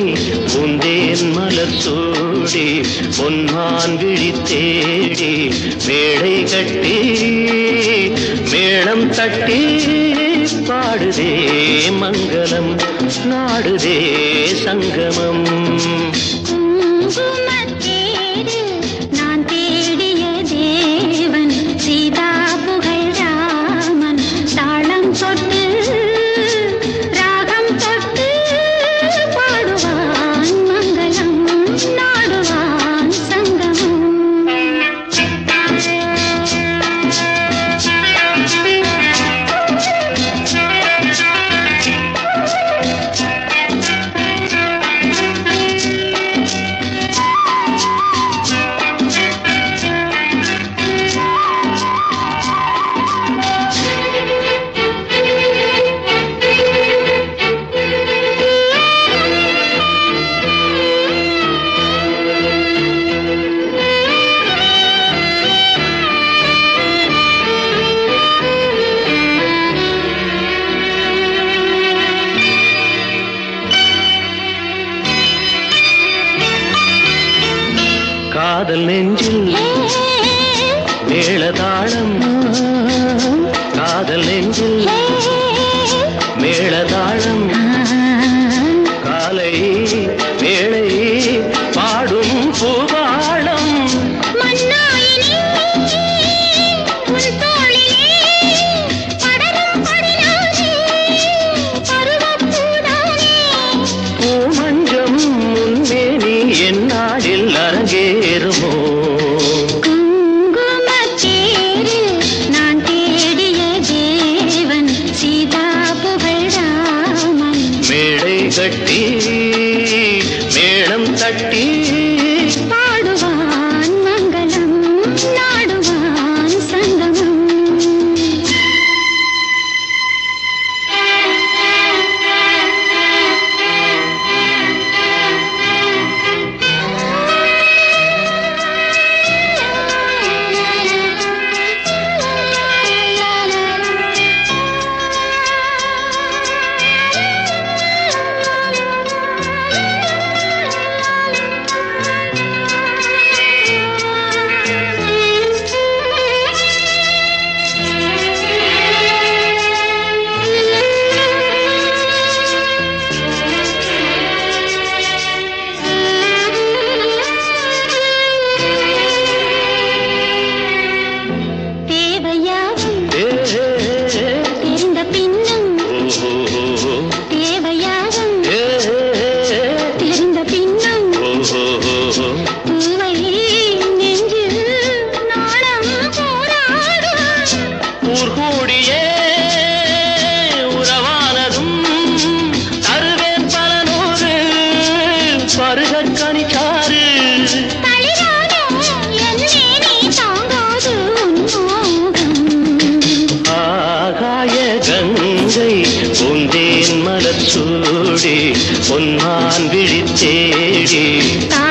பூந்தேன் மலர் சூடி பொன்மான் விழி தேடி மேடை கட்டி மேளம் தட்டி பாடுதே மங்களம் நாடுதே சங்கமம் குங்குமத்தேரு நான் தேடிய தேவன் சீதா புகழ் ராமன் தாளம் தொட்டு ராகம் தொட்டு பாடுவான் மங்களம் நாடுவான் காதல் நெஞ்சில் மேளதாளம் காதல் நெஞ்சில் மேளதாளம் காலை வேளை பாடும் பூபாளம் மன்னாயினி உன் தோளிலே படரும் கொடியானே பருவப்பூதானே பூமஞ்சம் முன்மேனி என்னாடில் அரங்கேறுமோ குங்குமத்தேரு நான் தேடிய தேவன் சீதா புகழ் ராமன் மேடை கட்டி மேளம் தட்டி பாடுவான் மங்களம் நாடுவான் சங்கமம் தேவையாவும் ஏ, ஏ, ஏ, தெரிந்த பின்னும் ஓ, ஓ, ஓ, தேவையாவும் ஏ, ஏ, ஏ, தெரிந்த பின்னும் ஓ, ஓ, ஓ, ஓ. பூவை நெஞ்சில் நாளம் போராடும் ஊர் கூடியே உறவானதும் தருவேன் பல நூறு பருகற் கனிச்சாறு தளிரானோ என்னே நீ தாங்காது உன்மோகம் ஆகாய கங்கை பூந்தேன் மலர் சூடி பொன்மான் விழி தேடி தா